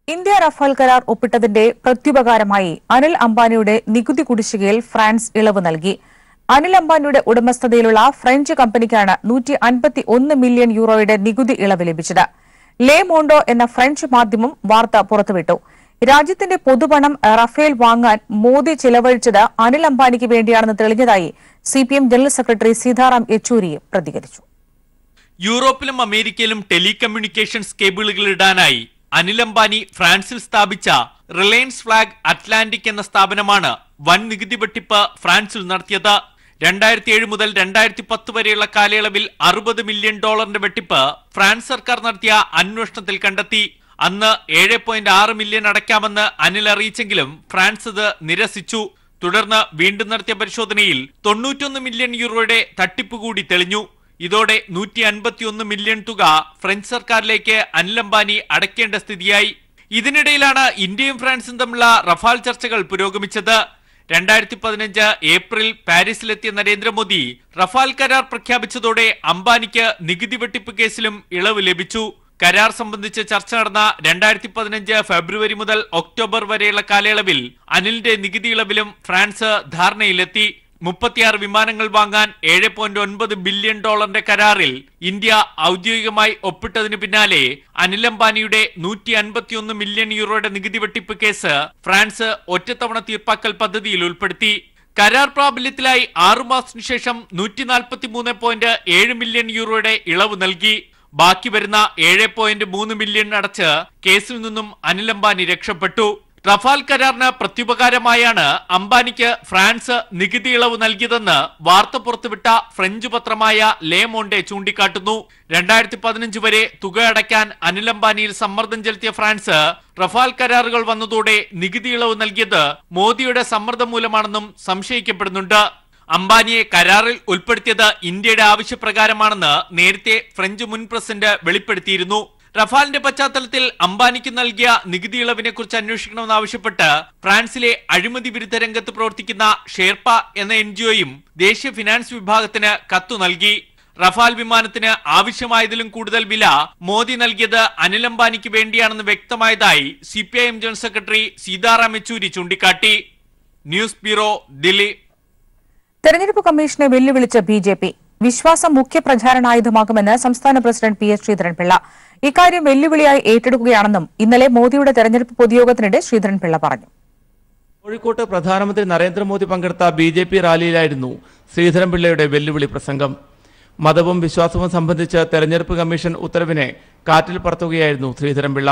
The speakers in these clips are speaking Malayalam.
ഇന്ത്യ റഫാൽ കരാർ ഒപ്പിട്ടതിന്റെ പ്രത്യുപകാരമായി അനിൽ അംബാനിയുടെ നികുതി കുടിശ്ശികയിൽ ഫ്രാൻസ് ഇളവ് നൽകി അനിൽ അംബാനിയുടെ ഉടമസ്ഥതയിലുള്ള ഫ്രഞ്ച് കമ്പനിക്കാണ് നൂറ്റി അൻപത്തി ഒന്ന് മില്യൺ യൂറോയുടെ നികുതി ഇളവ് ലഭിച്ചത് ലേ മോണ്ടോ എന്ന ഫ്രഞ്ച് മാധ്യമം വാർത്ത പുറത്തുവിട്ടു രാജ്യത്തിന്റെ പൊതുപണം റഫേൽ വാങ്ങാൻ മോദി ചിലവഴിച്ചത് അനിൽ അംബാനിക്ക് വേണ്ടിയാണെന്ന് തെളിഞ്ഞതായി CPM general secretary Sitaram Yechury പ്രതികരിച്ചു യൂറോപ്പിലും അമേരിക്കയിലും ടെലികമ്മ്യൂണിക്കേഷൻസ് കേബിളുകൾ ഇടാനായി അനിൽ അംബാനി ഫ്രാൻസിൽ സ്ഥാപിച്ച റിലയൻസ് ഫ്ലാഗ് അറ്റ്ലാന്റിക് എന്ന സ്ഥാപനമാണ് വൻ നികുതി വെട്ടിപ്പ് ഫ്രാൻസിൽ നടത്തിയത് രണ്ടായിരത്തി ഏഴ് മുതൽ രണ്ടായിരത്തി പത്ത് വരെയുള്ള കാലയളവിൽ അറുപത് മില്യൺ ഡോളറിന്റെ വെട്ടിപ്പ് ഫ്രാൻസ് സർക്കാർ നടത്തിയ അന്വേഷണത്തിൽ കണ്ടെത്തി അന്ന് ഏഴ് പോയിന്റ് ആറ് മില്യൺ അടയ്ക്കാമെന്ന് അനിൽ അറിയിച്ചെങ്കിലും ഫ്രാൻസ് ഇത് നിരസിച്ചു തുടർന്ന് വീണ്ടും നടത്തിയ പരിശോധനയിൽ തൊണ്ണൂറ്റൊന്ന് മില്യൺ യൂറോയുടെ തട്ടിപ്പ് കൂടി തെളിഞ്ഞു ഇതോടെ നൂറ്റി അൻപത്തിയൊന്ന് മില്യൺ തുക ഫ്രഞ്ച് സർക്കാരിലേക്ക് അനിൽ അംബാനി അടയ്ക്കേണ്ട സ്ഥിതിയായി ഇതിനിടയിലാണ് ഇന്ത്യയും ഫ്രാൻസും തമ്മിലുള്ള റഫാൽ ചർച്ചകൾ പുരോഗമിച്ചത് രണ്ടായിരത്തി പതിനഞ്ച് ഏപ്രിൽ പാരീസിലെത്തിയ നരേന്ദ്രമോദി റഫാൽ കരാർ പ്രഖ്യാപിച്ചതോടെ അംബാനിക്ക് നികുതി വെട്ടിപ്പ് കേസിലും ഇളവ് ലഭിച്ചു കരാർ സംബന്ധിച്ച് ചർച്ച നടന്ന രണ്ടായിരത്തി പതിനഞ്ച് ഫെബ്രുവരി മുതൽ ഒക്ടോബർ വരെയുള്ള കാലയളവിൽ അനിലിന്റെ നികുതി ഇളവിലും ഫ്രാൻസ് ധാരണയിലെത്തി മുപ്പത്തിയാറ് വിമാനങ്ങൾ വാങ്ങാൻ ഏഴ് പോയിന്റ് ഒൻപത് ബില്യൺ ഡോളറിന്റെ കരാറിൽ ഇന്ത്യ ഔദ്യോഗികമായി ഒപ്പിട്ടതിന് പിന്നാലെ അനിൽ അംബാനിയുടെ നൂറ്റി അൻപത്തിയൊന്ന് മില്യൺ യൂറോയുടെ നികുതി വെട്ടിപ്പ് കേസ് ഫ്രാൻസ് ഒറ്റത്തവണ തീർപ്പാക്കൽ പദ്ധതിയിൽ ഉൾപ്പെടുത്തി കരാർ പ്രാബല്യത്തിലായി ആറുമാസത്തിനു ശേഷം നൂറ്റി നാൽപ്പത്തി മൂന്ന് പോയിന്റ് ഏഴ് മില്യൺ യൂറോയുടെ ഇളവ് നൽകി ബാക്കി വരുന്ന ഏഴ് പോയിന്റ് മൂന്ന് മില്യൺ അടച്ച് കേസിൽ നിന്നും അനിൽ അംബാനി രക്ഷപ്പെട്ടു റഫാൽ കരാറിന് പ്രത്യുപകാരമായാണ് അംബാനിക്ക് ഫ്രാൻസ് നികുതി ഇളവ് നൽകിയതെന്ന് വാർത്ത പുറത്തുവിട്ട ഫ്രഞ്ച് പത്രമായ ലേ മോണ്ടെ ചൂണ്ടിക്കാട്ടുന്നു രണ്ടായിരത്തി പതിനഞ്ച് വരെ തുക അടയ്ക്കാൻ അനിൽ അംബാനിയിൽ സമ്മർദ്ദം ചെലുത്തിയ ഫ്രാൻസ് റഫാൽ കരാറുകൾ വന്നതോടെ നികുതി ഇളവ് നൽകിയത് മോദിയുടെ സമ്മർദ്ദം മൂലമാണെന്നും സംശയിക്കപ്പെടുന്നുണ്ട് അംബാനിയെ കരാറിൽ ഉൾപ്പെടുത്തിയത് ഇന്ത്യയുടെ ആവശ്യപ്രകാരമാണെന്ന് നേരത്തെ ഫ്രഞ്ച് മുൻ പ്രസിഡന്റ് വെളിപ്പെടുത്തിയിരുന്നു റഫാലിന്റെ പശ്ചാത്തലത്തിൽ അംബാനിക്ക് നൽകിയ നികുതി ഇളവിനെ കുറിച്ച് അന്വേഷിക്കണമെന്നാവശ്യപ്പെട്ട് ഫ്രാൻസിലെ അഴിമതി വിരുദ്ധ രംഗത്ത് പ്രവർത്തിക്കുന്ന ഷേർപ്പ എന്ന എൻ ജിഒയും ദേശീയ ഫിനാൻസ് വിഭാഗത്തിന് കത്തു നൽകി റഫാൽ വിമാനത്തിന് ആവശ്യമായതിലും കൂടുതൽ വില മോദി നൽകിയത് അനിൽ അംബാനിക്ക് വേണ്ടിയാണെന്ന് വ്യക്തമായതായി C P I M general secretary Sitaram Yechury ചൂണ്ടിക്കാട്ടി ന്യൂസ് ബ്യൂറോ ദില്ലി തെരഞ്ഞെടുപ്പ് കമ്മീഷനെ വെല്ലുവിളിച്ച ബി ജെ പി വിശ്വാസം മുഖ്യ പ്രചാരണായുധമാകുമെന്ന് സംസ്ഥാന പ്രസിഡന്റ് പി എസ് ശ്രീധരൻപിള്ള ഇക്കാര്യം വെല്ലുവിളിയായി ഏറ്റെടുക്കുകയാണെന്നും ഇന്നലെ മോദിയുടെ തെരഞ്ഞെടുപ്പ് പൊതുയോഗത്തിനിടെ ശ്രീധരൻപിള്ള പറഞ്ഞു കോഴിക്കോട്ട് പ്രധാനമന്ത്രി നരേന്ദ്രമോദി പങ്കെടുത്ത ബി ജെ പി റാലിയിലായിരുന്നു ശ്രീധരൻപിള്ളയുടെ വെല്ലുവിളി പ്രസംഗം മതവും വിശ്വാസവും സംബന്ധിച്ച് തെരഞ്ഞെടുപ്പ് കമ്മീഷൻ ഉത്തരവിനെ കാറ്റിൽ പറത്തുകയായിരുന്നു ശ്രീധരൻപിള്ള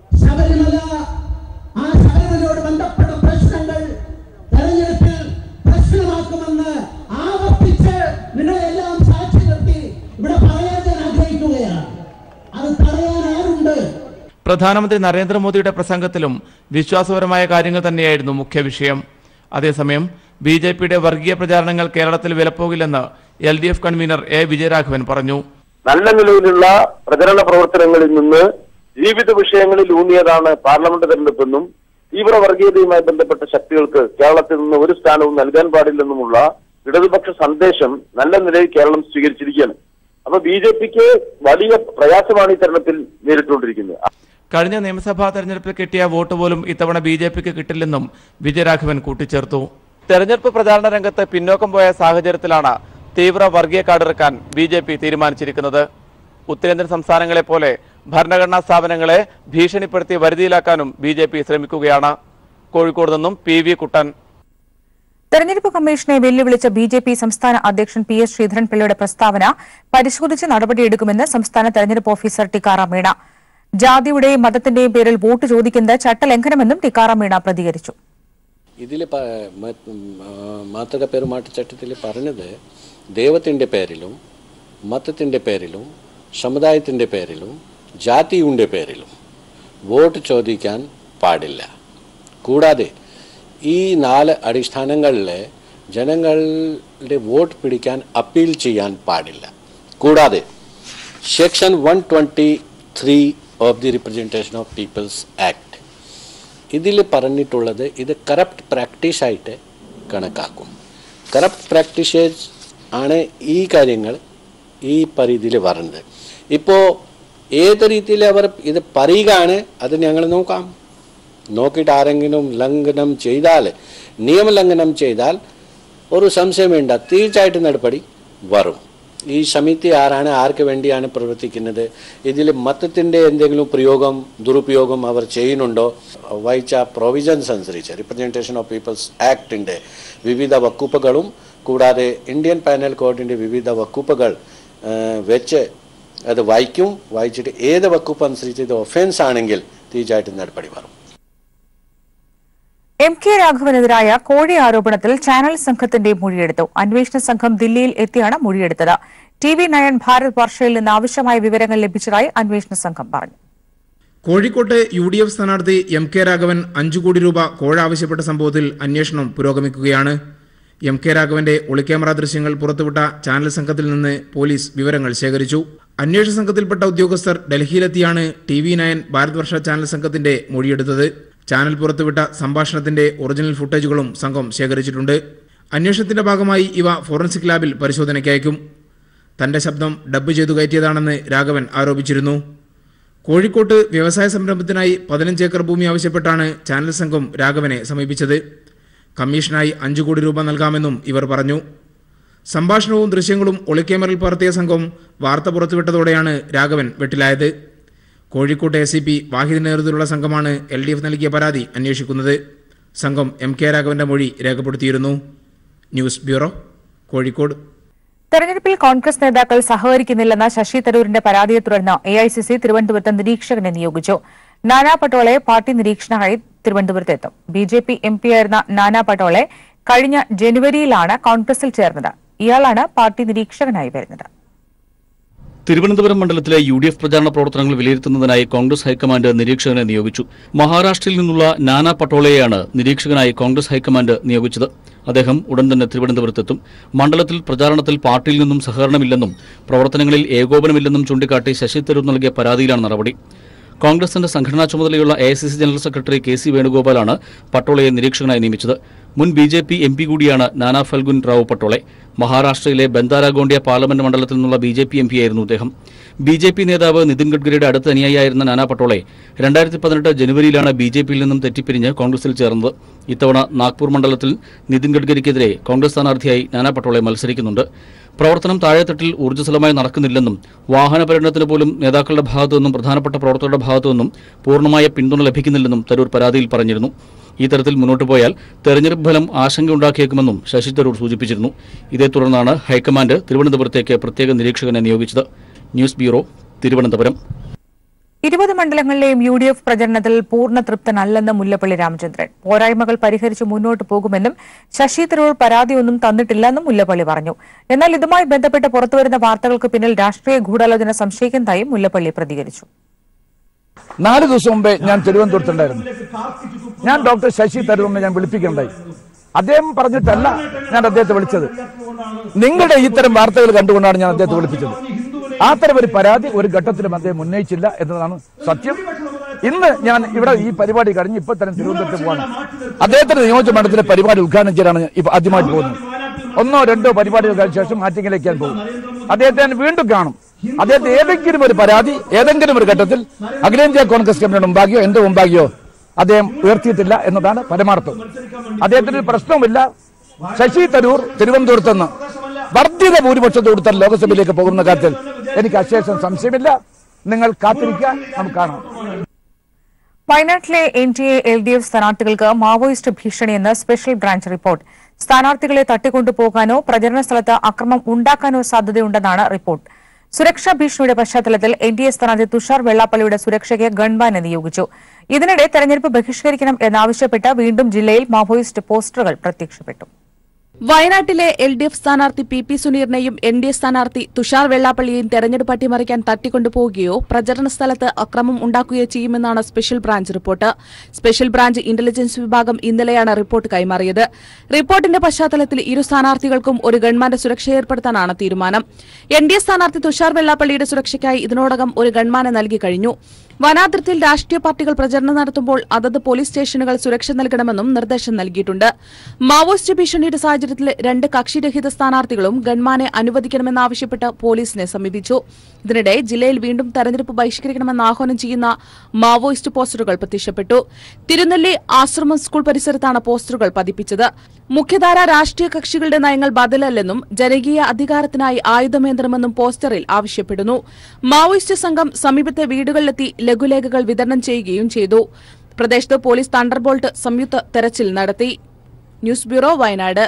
ശബരിമല ആ ശബരിമലയോട് ബന്ധപ്പെട്ട പ്രശ്നങ്ങൾ തെരഞ്ഞെടുപ്പിൽ പ്രശ്നമാക്കുമെന്ന് ആവർത്തിച്ച് നിങ്ങളെല്ലാം സാക്ഷി നിർത്തി ഇവിടെ പറയാൻ ഞാൻ ആഗ്രഹിക്കുകയാണ് അത് തടയാൻ ആരുണ്ട് പ്രധാനമന്ത്രി നരേന്ദ്രമോദിയുടെ പ്രസംഗത്തിലും വിശ്വാസപരമായ കാര്യങ്ങൾ തന്നെയായിരുന്നു മുഖ്യ വിഷയം അതേസമയം ബി ജെ പിയുടെ വർഗീയ പ്രചാരണങ്ങൾ കേരളത്തിൽ വിലപ്പോകില്ലെന്ന് L D F convener A Vijayaraghavan പറഞ്ഞു നല്ല നിലയിലുള്ള പ്രചരണ പ്രവർത്തനങ്ങളിൽ നിന്ന് ജീവിത വിഷയങ്ങളിൽ ഊന്നിയതാണ് പാർലമെന്റ് തെരഞ്ഞെടുപ്പെന്നും തീവ്ര വർഗീയതയുമായി ബന്ധപ്പെട്ട ശക്തികൾക്ക് കേരളത്തിൽ നിന്ന് ഒരു സ്ഥാനവും നൽകാൻ പാടില്ലെന്നുമുള്ള ഇടതുപക്ഷ സന്ദേശം നല്ല നിലയിൽ കേരളം സ്വീകരിച്ചിരിക്കുകയാണ് അപ്പൊ ബി ജെ പിക്ക് വലിയ പ്രയാസമാണ് ഈ തെരഞ്ഞെടുപ്പിൽ നേരിട്ടുകൊണ്ടിരിക്കുന്നത് കഴിഞ്ഞ നിയമസഭാ തെരഞ്ഞെടുപ്പിൽ കിട്ടിയ വോട്ട് പോലും ഇത്തവണ ബി ജെ പിക്ക് കിട്ടില്ലെന്നും വിജയരാഘവൻ കൂട്ടിച്ചേർത്തു തെരഞ്ഞെടുപ്പ് പ്രചാരണ രംഗത്ത് പിന്നോക്കം പോയ സാഹചര്യത്തിലാണ് തീവ്ര വർഗീയ കാർഡിറക്കാൻ ബി ജെ പി തീരുമാനിച്ചിരിക്കുന്നത് ഉത്തരേന്ത്യൻ സംസ്ഥാനങ്ങളെ പോലെ ഭരണഘടനാ സ്ഥാപനങ്ങളെ ഭീഷണിപ്പെടുത്തി വരുതിയിലാക്കാനും ബി ജെ പി ശ്രമിക്കുകയാണ് കോഴിക്കോട് നിന്നും പി വി കുട്ടൻ തെരഞ്ഞെടുപ്പ് കമ്മീഷനെ വെല്ലുവിളിച്ച ബി ജെ പി സംസ്ഥാന അധ്യക്ഷൻ പി എസ് ശ്രീധരൻപിള്ളയുടെ പ്രസ്താവന പരിശോധിച്ച് നടപടിയെടുക്കുമെന്ന് സംസ്ഥാന തെരഞ്ഞെടുപ്പ് ഓഫീസർ ടിക്കാറാം മീണ ജാതിയുടെയും മതത്തിന്റെയും പേരിൽ വോട്ട് ചോദിക്കുന്നത് ചട്ടലംഘനമെന്നും ടിക്കാറാം മീണ പ്രതികരിച്ചു ഇതിൽ മാതൃക പെരുമാറ്റച്ചട്ടത്തിൽ പറഞ്ഞത് ദൈവത്തിൻ്റെ പേരിലും മതത്തിൻ്റെ പേരിലും സമുദായത്തിൻ്റെ പേരിലും ജാതിയുടെ പേരിലും വോട്ട് ചോദിക്കാൻ പാടില്ല കൂടാതെ ഈ നാല് അടിസ്ഥാനങ്ങളിൽ ജനങ്ങളുടെ വോട്ട് പിടിക്കാൻ അപ്പീൽ ചെയ്യാൻ പാടില്ല കൂടാതെ section one twenty three of the representation of people's act ഇതിൽ പറഞ്ഞിട്ടുള്ളത് ഇത് കറപ്റ്റ് പ്രാക്ടീസായിട്ട് കണക്കാക്കും കറപ്റ്റ് പ്രാക്ടീസേഴ്സ് ആണ് ഈ കാര്യങ്ങൾ ഈ പരിധിയിൽ പറഞ്ഞത് ഇപ്പോൾ ഏത് രീതിയിൽ അവർ ഇത് പറയുകയാണ് അത് ഞങ്ങൾ നോക്കാം നോക്കിയിട്ട് ആരെങ്കിലും ലംഘനം ചെയ്താൽ നിയമലംഘനം ചെയ്താൽ ഒരു സംശയം വേണ്ട തീർച്ചയായിട്ടും നടപടി വരും ഈ സമിതി ആരാണ് ആർക്ക് വേണ്ടിയാണ് പ്രവർത്തിക്കുന്നത് ഇതിൽ മതത്തിൻ്റെ എന്തെങ്കിലും പ്രയോഗം ദുരുപയോഗം അവർ ചെയ്യുന്നുണ്ടോ വായിച്ച പ്രൊവിഷൻസ് അനുസരിച്ച് റിപ്രസെൻറ്റേഷൻ ഓഫ് പീപ്പിൾസ് ആക്ടിൻ്റെ വിവിധ വകുപ്പുകളും കൂടാതെ ഇന്ത്യൻ പാനൽ കോഡിൻ്റെ വിവിധ വകുപ്പുകൾ ആ, വെച്ച് അത് വായിക്കും വായിച്ചിട്ട് ഏത് വകുപ്പ് അനുസരിച്ച് ഇത് ഒഫൻസ് ആണെങ്കിൽ തീർച്ചയായിട്ടും നടപടി വരും എം കെ രാഘവനെതിരായ കോഴി ആരോപണത്തിൽ ചാനൽ സംഘത്തിന്റെ മൊഴിയെടുത്തു അന്വേഷണ സംഘം ദില്ലിയിൽ എത്തിയാണ് മൊഴിയെടുത്തത് ടി വി നയൻ ഭാരത് വർഷയിൽ നിന്ന് ആവശ്യമായ വിവരങ്ങൾ ലഭിച്ചതായി അന്വേഷണ സംഘം പറഞ്ഞു കോഴിക്കോട്ട് യു ഡി എഫ് സ്ഥാനാർത്ഥി എം കെ രാഘവൻ അഞ്ചു കോടി രൂപ കോഴ ആവശ്യപ്പെട്ട സംഭവത്തിൽ അന്വേഷണം പുരോഗമിക്കുകയാണ് എം കെ രാഘവന്റെ ഒളിക്യാമറ ദൃശ്യങ്ങൾ പുറത്തുവിട്ട ചാനൽ സംഘത്തിൽ നിന്ന് പോലീസ് വിവരങ്ങൾ ശേഖരിച്ചു അന്വേഷണ സംഘത്തിൽപ്പെട്ട ഉദ്യോഗസ്ഥർ ഡൽഹിയിലെത്തിയാണ് T V nine Bharat Varsha channel സംഘത്തിന്റെ മൊഴിയെടുത്തത് ചാനൽ പുറത്തുവിട്ട സംഭാഷണത്തിന്റെ ഒറിജിനൽ ഫുട്ടേജുകളും സംഘം ശേഖരിച്ചിട്ടുണ്ട് അന്വേഷണത്തിന്റെ ഭാഗമായി ഇവ ഫോറൻസിക് ലാബിൽ പരിശോധനയ്ക്കയക്കും തന്റെ ശബ്ദം ഡബ്ബ് ചെയ്തു കയറ്റിയതാണെന്ന് രാഘവൻ ആരോപിച്ചിരുന്നു കോഴിക്കോട്ട് വ്യവസായ സംരംഭത്തിനായി പതിനഞ്ച് ഏക്കർ ഭൂമി ആവശ്യപ്പെട്ടാണ് ചാനൽ സംഘം രാഘവനെ സമീപിച്ചത് കമ്മീഷനായി അഞ്ചു കോടി രൂപ നൽകാമെന്നും ഇവർ പറഞ്ഞു സംഭാഷണവും ദൃശ്യങ്ങളും ഒളിക്യാമറയിൽ പകർത്തിയ സംഘം വാർത്ത പുറത്തുവിട്ടതോടെയാണ് രാഘവൻ വെട്ടിലായത് കോഴിക്കോട്ട് എസ് സി പി വാഹിദിന്റെ നേതൃത്വത്തിലുള്ള സംഘമാണ് എൽ ഡി എഫ് നൽകിയ പരാതി അന്വേഷിക്കുന്നത് സംഘം എം കെ രാഘവന്റെ മൊഴി രേഖപ്പെടുത്തിയിരുന്നു ന്യൂസ് ബ്യൂറോ കോഴിക്കോട് തെരഞ്ഞെടുപ്പിൽ കോൺഗ്രസ് നേതാക്കൾ സഹകരിക്കുന്നില്ലെന്ന ശശി തരൂരിന്റെ പരാതിയെ തുടർന്ന് എഐസിസി തിരുവനന്തപുരത്ത് നിരീക്ഷകനെ നിയോഗിച്ചു നാനാ പട്ടോളെ പാർട്ടി നിരീക്ഷകനായി തിരുവനന്തപുരത്തെത്തും ബി ജെ പി എം പിയായിരുന്ന നാനാ പട്ടോളെ കഴിഞ്ഞ ജനുവരിയിലാണ് കോൺഗ്രസിൽ ചേർന്നത് ഇയാളാണ് പാർട്ടി നിരീക്ഷകനായി വരുന്നത് തിരുവനന്തപുരം മണ്ഡലത്തിലെ യു ഡി എഫ് പ്രചാരണ പ്രവർത്തനങ്ങൾ വിലയിരുത്തുന്നതിനായി കോൺഗ്രസ് ഹൈക്കമാൻഡ് നിരീക്ഷകനെ നിയോഗിച്ചു മഹാരാഷ്ട്രയിൽ നിന്നുള്ള നാനാ പട്ടോളയെയാണ് നിരീക്ഷകനായി കോൺഗ്രസ് ഹൈക്കമാൻഡ് നിയോഗിച്ചത് അദ്ദേഹം ഉടൻ തന്നെ തിരുവനന്തപുരത്തെത്തും മണ്ഡലത്തിൽ പ്രചാരണത്തിൽ പാർട്ടിയിൽ നിന്നും സഹകരണമില്ലെന്നും പ്രവർത്തനങ്ങളിൽ ഏകോപനമില്ലെന്നും ചൂണ്ടിക്കാട്ടി ശശി തരൂർ നൽകിയ പരാതിയിലാണ് നടപടി കോൺഗ്രസിന്റെ സംഘടനാ ചുമതലയുള്ള A general secretary K C വേണുഗോപാലാണ് പട്ടോളയെ നിരീക്ഷകനായി നിയമിച്ചത് മുൻ B J P M P കൂടിയാണ് നാനാ ഫൽഗുൻ റാവു പട്ടോളെ മഹാരാഷ്ട്രയിലെ ബന്ദാരാഗോണ്ടിയ പാർലമെന്റ് മണ്ഡലത്തിൽ നിന്നുള്ള ബി ജെ പി എം പിയായിരുന്നു അദ്ദേഹം ബി ജെ പി നേതാവ് നിതിൻ ഗഡ്കരിയുടെ അടുത്ത അനുയായിയായിരുന്ന നാനാ പട്ടോളെ രണ്ടായിരത്തി പതിനെട്ട് ജനുവരിയിലാണ് ബി ജെ പിയിൽ നിന്നും തെറ്റിപ്പിരിഞ്ഞ് കോൺഗ്രസിൽ ചേർന്നത് ഇത്തവണ നാഗ്പൂർ മണ്ഡലത്തിൽ നിതിൻ ഗഡ്കരിക്കെതിരെ കോൺഗ്രസ് സ്ഥാനാർത്ഥിയായി നാനാ പട്ടോളെ മത്സരിക്കുന്നുണ്ട് പ്രവർത്തനം താഴെത്തട്ടിൽ ഊർജ്ജസ്വലമായി നടക്കുന്നില്ലെന്നും വാഹന പര്യടനത്തിന് പോലും നേതാക്കളുടെ ഭാഗത്തു നിന്നും പ്രധാനപ്പെട്ട പ്രവർത്തകരുടെ ഭാഗത്തു നിന്നും പൂർണ്ണമായ പിന്തുണ ലഭിക്കുന്നില്ലെന്നും തരൂർ പരാതിയിൽ പറഞ്ഞിരുന്നു ഈ തരത്തിൽ മുന്നോട്ടു പോയാൽ തെരഞ്ഞെടുപ്പ് ഫലം ആശങ്കയുണ്ടാക്കിയേക്കുമെന്നും ശശി തരൂർ സൂചിപ്പിച്ചിരുന്നു ഇതേ തുടർന്നാണ് ഹൈക്കമാൻഡ് തിരുവനന്തപുരത്തേക്ക് പ്രത്യേക നിരീക്ഷകനെ നിയോഗിച്ചത് ന്യൂസ് ബ്യൂറോ തിരുവനന്തപുരം ഇരുപത് മണ്ഡലങ്ങളിലെയും യു ഡി എഫ് പ്രചരണത്തിൽ പൂർണ്ണ തൃപ്തനല്ലെന്ന് മുല്ലപ്പള്ളി രാമചന്ദ്രൻ പോരായ്മകൾ പരിഹരിച്ച് മുന്നോട്ട് പോകുമെന്നും ശശി തരൂർ പരാതിയൊന്നും തന്നിട്ടില്ലെന്നും മുല്ലപ്പള്ളി പറഞ്ഞു എന്നാൽ ഇതുമായി ബന്ധപ്പെട്ട് പുറത്തുവരുന്ന വാർത്തകൾക്ക് പിന്നിൽ രാഷ്ട്രീയ ഗൂഢാലോചന സംശയിക്കുന്നതായും മുല്ലപ്പള്ളി പ്രതികരിച്ചു നാല് ദിവസം മുമ്പേ ഞാൻ തിരുവനന്തപുരത്തുണ്ടായിരുന്നു ഞാൻ ഡോക്ടർ ശശി തരൂറിനെ ഞാൻ വിളിപ്പിക്കണ്ടായി അദ്ദേഹം പറഞ്ഞിട്ടല്ല ഞാൻ അദ്ദേഹത്തെ വിളിച്ചത് നിങ്ങളുടെ ഇത്തരം വാർത്തകൾ കണ്ടുകൊണ്ടാണ് ഞാൻ അദ്ദേഹത്തെ വിളിപ്പിച്ചത് അത്തരം ഒരു പരാതി ഒരു ഘട്ടത്തിലും അദ്ദേഹം ഉന്നയിച്ചില്ല എന്നതാണ് സത്യം ഇന്ന് ഞാൻ ഇവിടെ ഈ പരിപാടി കഴിഞ്ഞ് ഇപ്പൊ തന്നെ തിരുവനന്തപുരത്ത് പോവാണ് അദ്ദേഹത്തിന്റെ നിയോജക മണ്ഡലത്തിലെ പരിപാടി ഉദ്ഘാടനം ചെയ്യാനാണ് ഇപ്പൊ ആദ്യമായിട്ട് പോകുന്നത് ഒന്നോ രണ്ടോ പരിപാടികൾ കഴിഞ്ഞ ശേഷം ആറ്റിങ്ങിലേക്ക് ഞാൻ പോകും അദ്ദേഹത്തെ ഞാൻ വീണ്ടും കാണും അദ്ദേഹത്തെ ഏതെങ്കിലും ഒരു പരാതി ഏതെങ്കിലും ഒരു ഘട്ടത്തിൽ അഖിലേന്ത്യാ കോൺഗ്രസ് കമ്മിറ്റിയുടെ മുമ്പാകിയോ എന്റെ മുമ്പാകിയോ അദ്ദേഹം ഉയർത്തിയിട്ടില്ല എന്നതാണ് പരമാർത്ഥം അദ്ദേഹത്തിന് ഒരു പ്രശ്നവുമില്ല ശശി തരൂർ തിരുവനന്തപുരത്ത് നിന്ന് വർദ്ധിത ഭൂരിപക്ഷത്തോടുത്ത ലോക്സഭയിലേക്ക് പോകുന്ന കാര്യത്തിൽ എനിക്ക് അശേഷം സംശയമില്ല നിങ്ങൾ കാത്തിരിക്കുക നമുക്ക് കാണാം വയനാട്ടിലെ N D A L D F സ്ഥാനാർത്ഥികൾക്ക് മാവോയിസ്റ്റ് ഭീഷണിയെന്ന് സ്പെഷ്യൽ ബ്രാഞ്ച് റിപ്പോർട്ട് സ്ഥാനാർത്ഥികളെ തട്ടിക്കൊണ്ടുപോകാനോ പ്രചരണ സ്ഥലത്ത് അക്രമം ഉണ്ടാക്കാനോ സാധ്യതയുണ്ടെന്നാണ് റിപ്പോർട്ട് സുരക്ഷാ ഭീഷണിയുടെ പശ്ചാത്തലത്തിൽ എൻ ഡി എ സ്ഥാനാർത്ഥി തുഷാർ വെള്ളാപ്പള്ളിയുടെ സുരക്ഷയ്ക്ക് ഗൺമാനെ നിയോഗിച്ചു ഇതിനിടെ തെരഞ്ഞെടുപ്പ് ബഹിഷ്കരിക്കണം എന്നാവശ്യപ്പെട്ട് വീണ്ടും ജില്ലയിൽ മാവോയിസ്റ്റ് പോസ്റ്ററുകൾ പ്രത്യക്ഷപ്പെട്ടു വയനാട്ടിലെ എൽ ഡി എഫ് സ്ഥാനാർത്ഥി പി പി സുനീറിനെയും എൻ ഡി എ സ്ഥാനാർത്ഥി തുഷാർ വെള്ളാപ്പള്ളിയെയും തെരഞ്ഞെടുപ്പ് അട്ടിമറിക്കാൻ തട്ടിക്കൊണ്ടുപോവുകയോ പ്രചരണ സ്ഥലത്ത് അക്രമം ഉണ്ടാക്കുകയോ ചെയ്യുമെന്നാണ് special branch report special branch intelligence വിഭാഗം ഇന്നലെയാണ് റിപ്പോർട്ട് കൈമാറിയത് റിപ്പോർട്ടിന്റെ പശ്ചാത്തലത്തിൽ ഇരു സ്ഥാനാർത്ഥികൾക്കും ഒരു ഗൺമാന്റെ സുരക്ഷ ഏർപ്പെടുത്താനാണ് തീരുമാനം എൻ ഡി എ സ്ഥാനാർത്ഥി തുഷാർ വെള്ളാപ്പള്ളിയുടെ സുരക്ഷയ്ക്കായി ഇതിനോടകം ഒരു ഗൺമാനെ നൽകി കഴിഞ്ഞു വനാതിർത്തിയിൽ രാഷ്ട്രീയ പാർട്ടികൾ പ്രചരണം നടത്തുമ്പോൾ അതത് പോലീസ് സ്റ്റേഷനുകൾ സുരക്ഷ നൽകണമെന്നും നിർദ്ദേശം നൽകിയിട്ടുണ്ട് മാവോയിസ്റ്റ് ഭീഷണിയുടെ സാഹചര്യത്തിൽ സാഹചര്യത്തിൽ രണ്ട് കക്ഷിരഹിത സ്ഥാനാർത്ഥികളും ഗൺമാനെ അനുവദിക്കണമെന്നാവശ്യപ്പെട്ട് പോലീസിനെ സമീപിച്ചു ഇതിനിടെ ജില്ലയിൽ വീണ്ടും തെരഞ്ഞെടുപ്പ് ബഹിഷ്കരിക്കണമെന്ന് ആഹ്വാനം ചെയ്യുന്ന മാവോയിസ്റ്റ് പോസ്റ്ററുകൾ പ്രത്യക്ഷപ്പെട്ടു തിരുനെല്ലി ആശ്രമം സ്കൂൾ പരിസരത്താണ് പോസ്റ്ററുകൾ പതിപ്പിച്ചത് മുഖ്യധാര രാഷ്ട്രീയ കക്ഷികളുടെ നയങ്ങൾ ബദലല്ലെന്നും ജനകീയ അധികാരത്തിനായി ആയുധമേന്തണമെന്നും പോസ്റ്ററിൽ ആവശ്യപ്പെടുന്നു മാവോയിസ്റ്റ് സംഘം സമീപത്തെ വീടുകളിലെത്തി ലഘുലേഖകൾ വിതരണം ചെയ്യുകയും ചെയ്തു പ്രദേശത്ത് പോലീസ് തണ്ടർബോൾട്ട് സംയുക്ത തെരച്ചിൽ നടത്തി ന്യൂസ് ബ്യൂറോ വയനാട്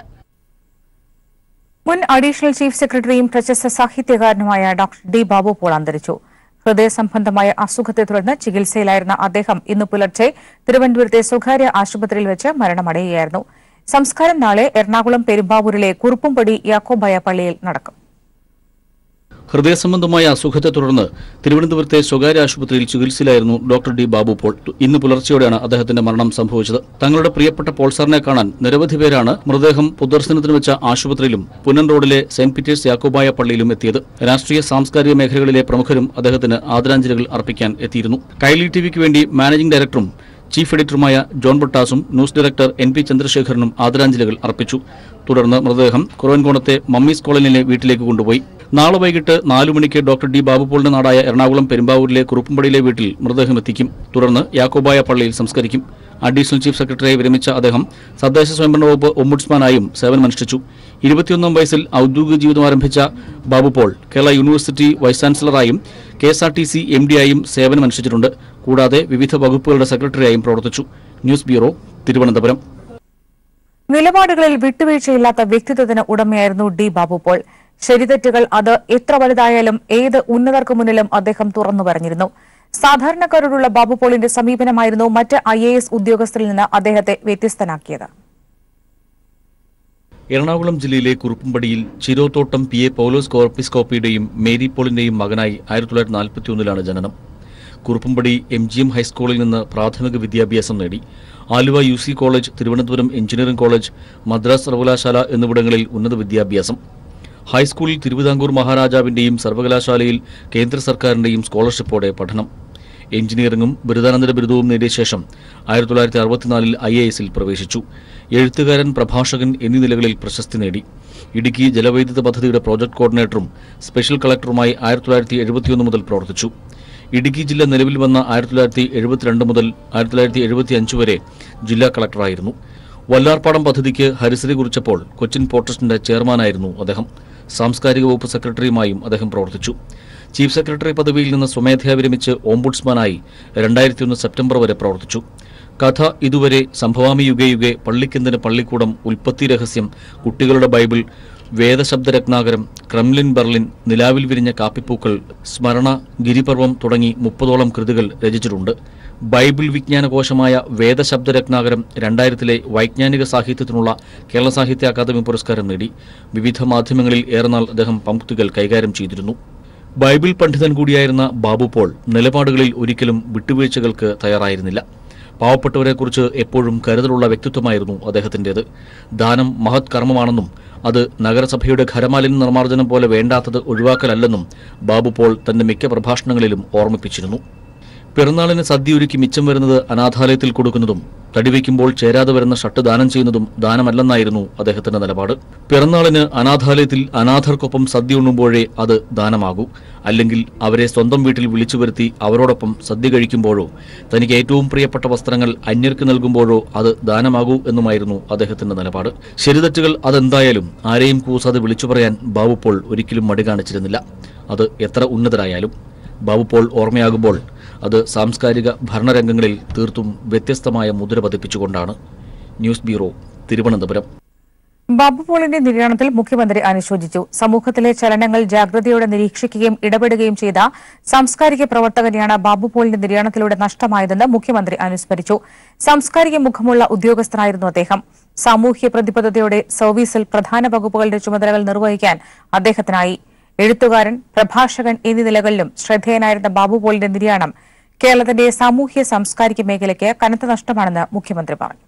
മുൻ അഡീഷണൽ ചീഫ് സെക്രട്ടറിയും പ്രശസ്ത സാഹിത്യകാരനുമായ ഡോക്ടർ ഡി ബാബു പോൾ അന്തരിച്ചു ഹൃദയ സംബന്ധമായ അസുഖത്തെ തുടർന്ന് ചികിത്സയിലായിരുന്ന അദ്ദേഹം ഇന്ന് പുലർച്ചെ തിരുവനന്തപുരത്തെ സ്വകാര്യ ആശുപത്രിയിൽ വെച്ച് മരണമടയുകയായിരുന്നു സംസ്കാരം നാളെ എറണാകുളം പെരുമ്പാവൂരിലെ കുറുപ്പുംപടി യാക്കോബായ പള്ളിയിൽ നടക്കും ഹൃദയ സംബന്ധമായ അസുഖത്തെ തുടർന്ന് തിരുവനന്തപുരത്തെ സ്വകാര്യ ആശുപത്രിയിൽ ചികിത്സയിലായിരുന്നു ഡോക്ടർ ഡി ബാബു പോൾ ഇന്ന് പുലർച്ചെയോടെയാണ് അദ്ദേഹത്തിന്റെ മരണം സംഭവിച്ചത് തങ്ങളുടെ പ്രിയപ്പെട്ട പോൾ സാറിനെ കാണാൻ നിരവധി പേരാണ് മൃതദേഹം പൊതുദർശനത്തിന് വെച്ച ആശുപത്രിയിലും പുന്നൻ റോഡിലെ സെന്റ് പീറ്റേഴ്സ് യാക്കോബായ പള്ളിയിലും എത്തിയത് രാഷ്ട്രീയ സാംസ്കാരിക മേഖലകളിലെ പ്രമുഖരും അദ്ദേഹത്തിന് ആദരാഞ്ജലികൾ അർപ്പിക്കാൻ എത്തിയിരുന്നു കൈലി ടിവിക്ക് വേണ്ടി മാനേജിംഗ് ഡയറക്ടറും ചീഫ് എഡിറ്ററുമായ ജോൺ ബൊട്ടാസും ന്യൂസ് ഡയറക്ടർ എൻ പി ചന്ദ്രശേഖരനും ആദരാഞ്ജലികൾ അർപ്പിച്ചു തുടർന്ന് മൃതദേഹം കുറവൻകോണത്തെ മമ്മീസ് കോളനിയിലെ വീട്ടിലേക്ക് കൊണ്ടുപോയി നാളെ വൈകിട്ട് നാലു മണിക്ക് ഡോക്ടർ ഡി ബാബുപോളിന്റെ നാടായ എറണാകുളം പെരുമ്പാവൂരിലെ കുറുപ്പുംപടിയിലെ വീട്ടിൽ മൃതദേഹം എത്തിക്കും തുടർന്ന് യാക്കോബായ പള്ളിയിൽ സംസ്കരിക്കും അഡീഷണൽ ചീഫ് സെക്രട്ടറിയായി വിരമിച്ച അദ്ദേഹം തദ്ദേശ സ്വയംഭരണ വകുപ്പ് ഒംബുഡ്സ്മാനായും സേവനമനുഷ്ഠിച്ചു ഇരുപത്തിയൊന്നാം വയസ്സിൽ ഔദ്യോഗിക ജീവിതം ആരംഭിച്ച ബാബുപോൾ കേരള യൂണിവേഴ്സിറ്റി വൈസ് ചാൻസലറായും K S R T C M ഡിയായും സേവനമനുഷ്ഠിച്ചിട്ടുണ്ട് കൂടാതെ വിവിധ വകുപ്പുകളുടെ സെക്രട്ടറിയായും പ്രവർത്തിച്ചു ന്യൂസ് ബ്യൂറോ തിരുവനന്തപുരം നിലപാടുകളിൽ വിട്ടുവീഴ്ചയില്ലാത്ത വ്യക്തിത്വത്തിന് ഉടമയായിരുന്നു ഡി ബാബു പോൾ ശരിതെറ്റുകൾ അത് എത്ര വലുതായാലും ഏത് ഉന്നതർക്ക് മുന്നിലും അദ്ദേഹം തുറന്നു പറഞ്ഞിരുന്നു സാധാരണക്കാരോടുള്ള ബാബു പോളിന്റെ സമീപനമായിരുന്നു മറ്റ് ഐ എ എസ് ഉദ്യോഗസ്ഥരിൽ നിന്ന് അദ്ദേഹത്തെ വ്യത്യസ്തനാക്കിയത് എറണാകുളം ജില്ലയിലെ കുറുപ്പുംപടിയിൽ ചിരോത്തോട്ടം പി എ പൗലോസ് കോർപ്പിസ്കോപ്പിയുടെയും മേരി പോളിന്റെയും മകനായി ആയിരത്തി തൊള്ളായിരത്തി നാൽപ്പത്തിയൊന്നിലാണ് ജനനം കുറുപ്പുംപടി എം ജി എം ഹൈസ്കൂളിൽ നിന്ന് പ്രാഥമിക വിദ്യാഭ്യാസം നേടി Aluva U C college Thiruvananthapuram engineering college Madras സർവകലാശാല എന്നിവിടങ്ങളിൽ ഉന്നത വിദ്യാഭ്യാസം ഹൈസ്കൂളിൽ തിരുവിതാംകൂർ മഹാരാജാവിന്റെയും സർവകലാശാലയിൽ കേന്ദ്ര സർക്കാരിന്റെയും സ്കോളർഷിപ്പോടെ പഠനം എഞ്ചിനീയറിംഗും ബിരുദാനന്തര ബിരുദവും നേടിയ ശേഷം ആയിരത്തി തൊള്ളായിരത്തി അറുപത്തിനാലിൽ ഐ എ എസിൽ പ്രവേശിച്ചു എഴുത്തുകാരൻ പ്രഭാഷകൻ എന്നീ നിലകളിൽ പ്രശസ്തി നേടി ഇടുക്കി ജലവൈദ്യുത പദ്ധതിയുടെ പ്രോജക്ട് കോർഡിനേറ്ററും സ്പെഷ്യൽ കളക്ടറുമായി ആയിരത്തി തൊള്ളായിരത്തി എഴുപത്തിയൊന്ന് മുതൽ പ്രവർത്തിച്ചു ഇടുക്കി ജില്ല നിലവിൽ വന്ന ആയിരത്തി തൊള്ളായിരത്തി എഴുപത്തിരണ്ട് മുതൽ ആയിരത്തി തൊള്ളായിരത്തി എഴുപത്തി അഞ്ച് വരെ ജില്ലാ കളക്ടറായിരുന്നു വല്ലാർപ്പാടം പദ്ധതിക്ക് ഹരിശ്രീ കുറിച്ചപ്പോൾ കൊച്ചിൻ പോർട്ട് ട്രസ്റ്റിന്റെ ചെയർമാനായിരുന്നു അദ്ദേഹം സാംസ്കാരിക വകുപ്പ് സെക്രട്ടറിയുമായും അദ്ദേഹം പ്രവർത്തിച്ചു ചീഫ് സെക്രട്ടറി പദവിയിൽ നിന്ന് സ്വമേധയാ വിരമിച്ച് ഓംബുഡ്സ്മാനായി രണ്ടായിരത്തി ഒന്ന് സെപ്റ്റംബർ വരെ പ്രവർത്തിച്ചു കഥ ഇതുവരെ സംഭവാമി യുഗേ യുഗേ പള്ളിക്കെന്തിന് പള്ളിക്കൂടം ഉൽപ്പത്തി രഹസ്യം കുട്ടികളുടെ ബൈബിൾ വേദശബ്ദരത്നാകരം ക്രെംലിൻ ബെർലിൻ നിലാവിൽ വിരിഞ്ഞ കാപ്പിപ്പൂക്കൾ സ്മരണ ഗിരിപർവം തുടങ്ങി മുപ്പതോളം കൃതികൾ രചിച്ചിട്ടുണ്ട് ബൈബിൾ വിജ്ഞാനകോശമായ വേദശബ്ദരത്നാകരം രണ്ടായിരത്തിലെ വൈജ്ഞാനിക സാഹിത്യത്തിനുള്ള കേരള സാഹിത്യ അക്കാദമി പുരസ്കാരം നേടി വിവിധ മാധ്യമങ്ങളിൽ ഏറെനാൾ അദ്ദേഹം പങ്ക്തികൾ കൈകാര്യം ചെയ്തിരുന്നു ബൈബിൾ പണ്ഡിതൻ കൂടിയായിരുന്ന ബാബു പോൾ നിലപാടുകളിൽ ഒരിക്കലും വിട്ടുവീഴ്ചകൾക്ക് തയ്യാറായിരുന്നില്ല പാവപ്പെട്ടവരെക്കുറിച്ച് എപ്പോഴും കരുതലുള്ള വ്യക്തിത്വമായിരുന്നു അദ്ദേഹത്തിൻ്റേത് ദാനം മഹത് കർമ്മമാണെന്നും അത് നഗരസഭയുടെ ഖരമാലിന്യ നിർമ്മാർജ്ജനം പോലെ വേണ്ടാത്തത് ഒഴിവാക്കലല്ലെന്നും ബാബു പോൾ തന്റെ മിക്ക പ്രഭാഷണങ്ങളിലും ഓർമ്മിപ്പിച്ചിരുന്നു പിറന്നാളിന് സദ്യ ഒരുക്കി മിച്ചം വരുന്നത് അനാഥാലയത്തിൽ കൊടുക്കുന്നതും തടിവയ്ക്കുമ്പോൾ ചേരാതെ വരുന്ന ഷർട്ട് ദാനം ചെയ്യുന്നതും ദാനമല്ലെന്നായിരുന്നു അദ്ദേഹത്തിന്റെ നിലപാട് പിറന്നാളിന് അനാഥാലയത്തിൽ അനാഥർക്കൊപ്പം സദ്യ ഉണ്ണുമ്പോഴേ അത് ദാനമാകൂ അല്ലെങ്കിൽ അവരെ സ്വന്തം വീട്ടിൽ വിളിച്ചു വരുത്തി അവരോടൊപ്പം സദ്യ കഴിക്കുമ്പോഴോ തനിക്ക് ഏറ്റവും പ്രിയപ്പെട്ട വസ്ത്രങ്ങൾ അന്യർക്ക് നൽകുമ്പോഴോ അത് ദാനമാകൂ എന്നുമായിരുന്നു അദ്ദേഹത്തിന്റെ നിലപാട് ശരിതെറ്റുകൾ അതെന്തായാലും ആരെയും കൂസാതെ വിളിച്ചു പറയാൻ ബാബു പോൾ ഒരിക്കലും മടി കാണിച്ചിരുന്നില്ല അത് എത്ര ഉന്നതരായാലും ബാബു പോൾ ഓർമ്മയാകുമ്പോൾ അത് സാംസ്കാരിക ഭരണരംഗങ്ങളിൽ തീർത്തും വ്യത്യസ്തമായ മുദ്ര പതിപ്പിച്ചുകൊണ്ടാണ് ന്യൂസ് ബ്യൂറോ തിരുവനന്തപുരം ബാബു പോളിന്റെ നിര്യാണത്തിൽ മുഖ്യമന്ത്രി അനുശോചിച്ചു സമൂഹത്തിലെ ചലനങ്ങൾ ജാഗ്രതയോടെ നിരീക്ഷിക്കുകയും ഇടപെടുകയും ചെയ്ത സാംസ്കാരിക പ്രവർത്തകനെയാണ് ബാബു പോളിന്റെ നിര്യാണത്തിലൂടെ നഷ്ടമായതെന്ന് മുഖ്യമന്ത്രി അനുസ്മരിച്ചു സാംസ്കാരിക മുഖമുള്ള ഉദ്യോഗസ്ഥനായിരുന്നു അദ്ദേഹം സാമൂഹ്യ പ്രതിബദ്ധതയോടെ സർവീസിൽ പ്രധാന വകുപ്പുകളുടെ ചുമതലകൾ നിർവഹിക്കാൻ അദ്ദേഹത്തിനായി എഴുത്തുകാരൻ പ്രഭാഷകൻ എന്നീ നിലകളിലും ശ്രദ്ധേയനായിരുന്ന ബാബു പോളിന്റെ നിര്യാണം കേരളത്തിന്റെ സാമൂഹ്യ സാംസ്കാരിക മേഖലയ്ക്ക് കനത്ത നഷ്ടമാണെന്ന് മുഖ്യമന്ത്രി പറഞ്ഞു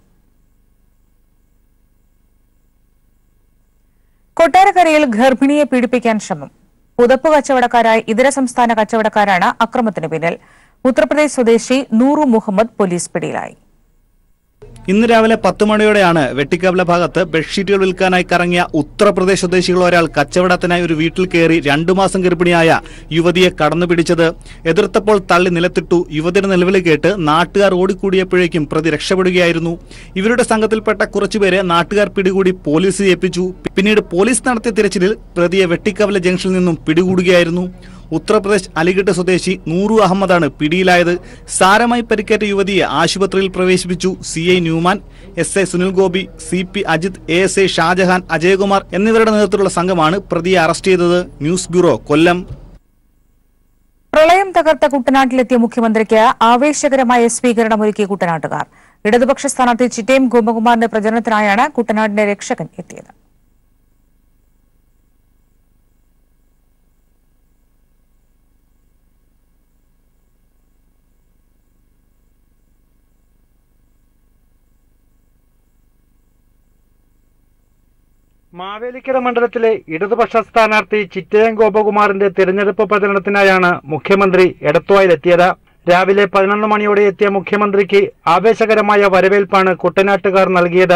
കൊട്ടാരക്കരയിൽ ഗർഭിണിയെ പീഡിപ്പിക്കാൻ ശ്രമം പുതപ്പ് കച്ചവടക്കാരായ ഇതര സംസ്ഥാന കച്ചവടക്കാരാണ് അക്രമത്തിന് പിന്നിൽ ഉത്തർപ്രദേശ് സ്വദേശി നൂറു മുഹമ്മദ് പോലീസ് പിടിയിലായി ഇന്ന് രാവിലെ പത്ത് മണിയോടെയാണ് വെട്ടിക്കവല ഭാഗത്ത് ബെഡ്ഷീറ്റുകൾ വിൽക്കാനായി കറങ്ങിയ ഉത്തർപ്രദേശ് സ്വദേശികൾ ഒരാൾ കച്ചവടത്തിനായി ഒരു വീട്ടിൽ കയറി രണ്ടു മാസം ഗർഭിണിയായ യുവതിയെ കടന്നു പിടിച്ചത് എതിർത്തപ്പോൾ തള്ളി നിലത്തിട്ടു യുവതിയുടെ നിലവിളി കേട്ട് നാട്ടുകാർ ഓടിക്കൂടിയപ്പോഴേക്കും പ്രതി രക്ഷപ്പെടുകയായിരുന്നു ഇവരുടെ സംഘത്തിൽപ്പെട്ട കുറച്ചുപേരെ നാട്ടുകാർ പിടികൂടി പോലീസ് ഏൽപ്പിച്ചു പിന്നീട് പോലീസ് നടത്തിയ തിരച്ചിലിൽ പ്രതിയെ വെട്ടിക്കവല ജംഗ്ഷനിൽ നിന്നും പിടികൂടുകയായിരുന്നു ഉത്തർപ്രദേശ് അലിഗഡ് സ്വദേശി നൂറു അഹമ്മദാണ് പിടിയിലായത് സാരമായി പരിക്കേറ്റ യുവതിയെ ആശുപത്രിയിൽ പ്രവേശിപ്പിച്ചു C I Newman S I Sunil Gopi C P Ajith A S I Shajahan Ajayakumar എന്നിവരുടെ നേതൃത്വത്തിലുള്ള സംഘമാണ് പ്രതിയെ അറസ്റ്റ് ചെയ്തത് ന്യൂസ് ബ്യൂറോ കൊല്ലം പ്രളയം തകർത്ത കുട്ടനാട്ടിലെത്തിയ മുഖ്യമന്ത്രിക്ക് ആവേശകരമായ സ്വീകരണമൊരുക്കിയ കുട്ടനാട്ടുകാർ ഇടതുപക്ഷ സ്ഥാനാർത്ഥി ചിറ്റയം ഗോപകുമാറിന്റെ പ്രചരണത്തിനായാണ് കുട്ടനാടിന്റെ രക്ഷകൻ എത്തിയത് മാവേലിക്കര മണ്ഡലത്തിലെ ഇടതുപക്ഷ സ്ഥാനാർത്ഥി ചിറ്റയം ഗോപകുമാറിന്റെ തിരഞ്ഞെടുപ്പ് പ്രചരണത്തിനായാണ് മുഖ്യമന്ത്രി എടത്തുവായിലെത്തിയത് രാവിലെ പതിനൊന്ന് മണിയോടെ എത്തിയ മുഖ്യമന്ത്രിക്ക് ആവേശകരമായ വരവേൽപ്പാണ് കുട്ടനാട്ടുകാർ നൽകിയത്